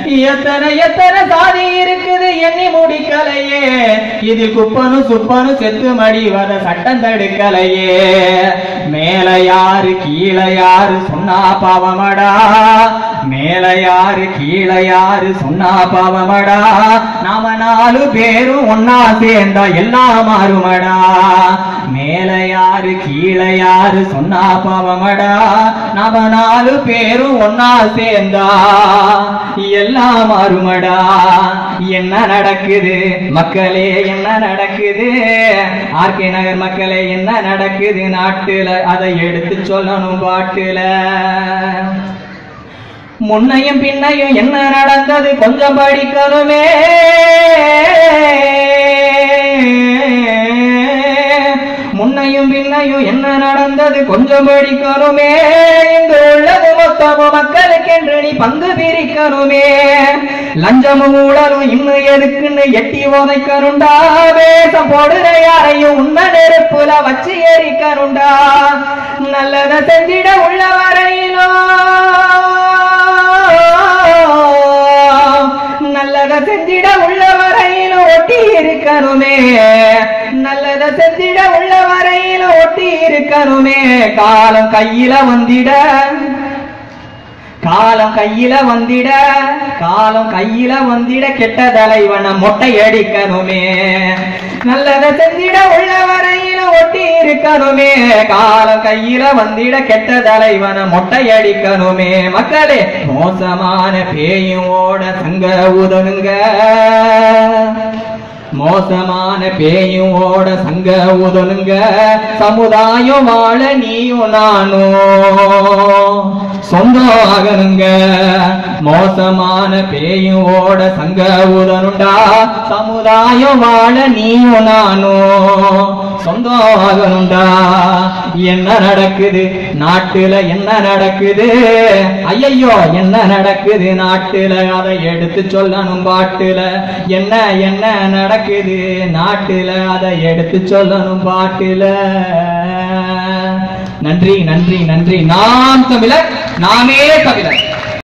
எத்தனை எத்தனை சாதி இருக்குது எண்ணி முடிக்கலையே இதில் குப்பனும் சுப்பனும் செத்து மடி வர சட்டம் தடுக்கலையே மேல யாரு கீழே யாரு சொன்னா பாவமடா மேல யாரு கீழே யாரு சொன்னா பாவமடா நாம நாலு பேரும் ஒன்னா சேர்ந்தா எல்லாம் மாறுமடா மேல யாரு கீழே யாரு சொன்னா பாவமடா நாம நாலு பேரும் ஒன்னா சேர்ந்தா எல்லாம் மாறுமடா என்ன நடக்குது மக்களே என்ன நடக்குது ஆர்கே நகர் மக்களே என்ன நடக்குது நாட்டுல அதை எடுத்து சொல்லணும் பாட்டுல முன்னையும் பின்னையும் என்ன நடந்தது கொஞ்சம் படிக்கணுமே முன்னையும் பின்னையும் என்ன நடந்தது கொஞ்சம் படிக்கணுமே இங்கு உள்ளது மொத்தமும் மக்களுக்கென்று நீ பங்கு பிரிக்கணுமே லஞ்சமும் ஊழலும் இன்னும் எதுக்குன்னு எட்டி உதைக்கணுண்டா வேஷம் போடுற யாரையும் உண்மை நெருப்புல வச்சு எரிக்கணுண்டா நல்லத செஞ்சிட உள்ள வரையிலும் நல்லத செஞ்சிட உள்ள வரையிலும் ஒட்டி இருக்கணுமே நல்லத செஞ்சிட உள்ள வரையிலும் ஒட்டி இருக்கணுமே காலம் கையில வந்திட காலம் கையில வந்திட காலம் கையில வந்திட கெட்ட தலைவன மொட்டை அடிக்கணுமே நல்லத செஞ்சிட உள்ள வரையில ஒட்டி இருக்கணுமே காலம் கையில வந்திட கெட்ட தலைவன மொட்டை அடிக்கணுமே மக்களே மோசமான பேயும் ஓட சங்க உதனுங்க மோசமான பேயும் ஓட சங்க உதனுங்க சமுதாயம் வாழ நீயும் நானும் சொந்தமாகனுங்க மோசமான பேயும் ஓட சங்க உதனுண்டா சமுதாயம் வாழ நீயும் நானும் சொந்தமாகனுண்டா என்ன நடக்குது நாட்டுல என்ன நடக்குது ஐயையோ என்ன நடக்குது நாட்டுல அதை எடுத்து சொல்லணும் பாட்டுல என்ன என்ன நடக்குது நாட்டுல அதை எடுத்து சொல்லணும் பாட்டுல நன்றி நன்றி நன்றி நாம் தமிழர் நாமே தமிழர்